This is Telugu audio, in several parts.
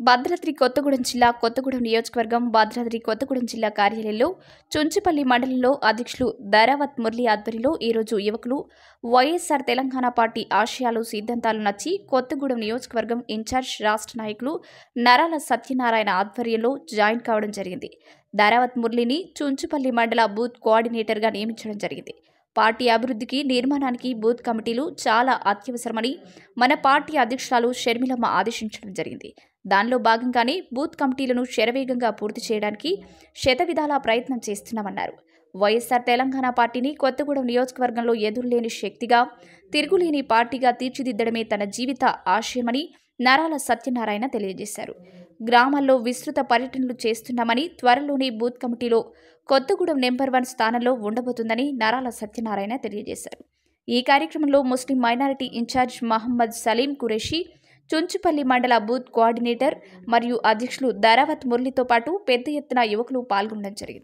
భద్రాద్రి కొత్తగూడెం జిల్లా కొత్తగూడెం నియోజకవర్గం భద్రాద్రి కొత్తగూడెం జిల్లా కార్యాలయంలో చుంచుపల్లి మండలంలో అధ్యక్షులు ధరావత్ మురళి ఆధ్వర్యంలో ఈరోజు యువకులు వైఎస్ఆర్ తెలంగాణ పార్టీ ఆశయాలు సిద్ధాంతాలు నచ్చి కొత్తగూడెం నియోజకవర్గం ఇన్ఛార్జ్ రాష్ట్ర నాయకులు నరాల సత్యనారాయణ ఆధ్వర్యంలో జాయిన్ కావడం జరిగింది ధరావత్ మురళిని చుంచుపల్లి మండల బూత్ కోఆర్డినేటర్గా నియమించడం జరిగింది పార్టీ అభివృద్ధికి నిర్మాణానికి బూత్ కమిటీలు చాలా అత్యవసరమని మన పార్టీ అధ్యక్షురాలు షర్మిలమ్మ ఆదేశించడం జరిగింది దానిలో భాగంగానే బూత్ కమిటీలను శరవేగంగా పూర్తి చేయడానికి శతవిధాలా ప్రయత్నం చేస్తున్నామన్నారు వైఎస్ఆర్ తెలంగాణ పార్టీని కొత్తగూడెం నియోజకవర్గంలో ఎదురులేని శక్తిగా తిరుగులేని పార్టీగా తీర్చిదిద్దడమే తన జీవిత ఆశయమని నరాల సత్యనారాయణ తెలియజేశారు గ్రామాల్లో విస్తృత పర్యటనలు చేస్తున్నామని త్వరలోనే బూత్ కమిటీలో కొత్తగూడెం నెంబర్ వన్ స్థానంలో ఉండబోతుందని నరాల సత్యనారాయణ తెలియజేశారు ఈ కార్యక్రమంలో Muslim minority in-charge Mohammed Saleem Qureshi Chunchupalli మండల బూత్ కోఆర్డినేటర్ మరియు అధ్యక్షులు ధరావత్ మురళితో పాటు పెద్ద ఎత్తున యువకులు పాల్గొనడం జరిగింది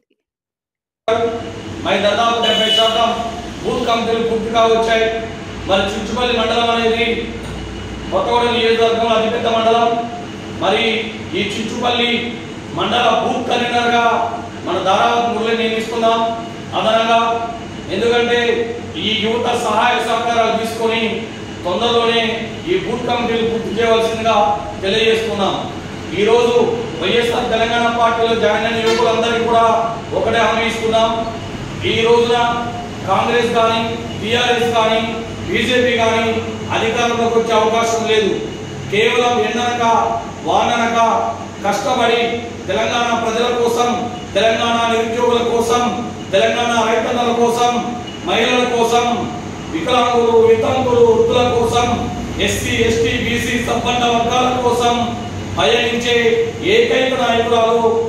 మరి దాదాపు డెబ్బై శాతం బూత్ కమిటీలు పూర్తిగా వచ్చాయి మరి చుంచుపల్లి మండలం అనేది కొత్తగూడెం నియోజకవర్గం అతిపెద్ద మండలం మరి ఈ చుంచుపల్లి మండల బూత్ కన్వీనర్గా మన దారావత్ మురళి నియమిస్తున్నాం అదనంగా ఎందుకంటే ఈ యువత సహాయ సహకారాలు తీసుకొని తొందరలోనే ఈ బూత్ కమిటీలు పూర్తి చేయవలసిందిగా తెలియజేస్తున్నాం ఈరోజు వైఎస్ఆర్ తెలంగాణ పార్టీలో జాయిన్ అయిన యువకులందరికీ కూడా ఒకటే హామీ ఇస్తున్నాం ఈ రోజున కాంగ్రెస్ కానీ టిఆర్ఎస్ కానీ బీజేపీ కానీ అధికారంలోకి వచ్చే అవకాశం లేదు కేవలం ఎండనక వాననక కష్టపడి తెలంగాణ ప్రజల కోసం తెలంగాణ నిరుద్యోగుల కోసం తెలంగాణ రైతన్నల కోసం మహిళల కోసం వికలాంగులు వితంతులు వృద్ధుల కోసం ఎస్సీ ఎస్టీ బీసీ సంపన్న వర్గాల కోసం పయనించే ఏకైక నాయకురాలు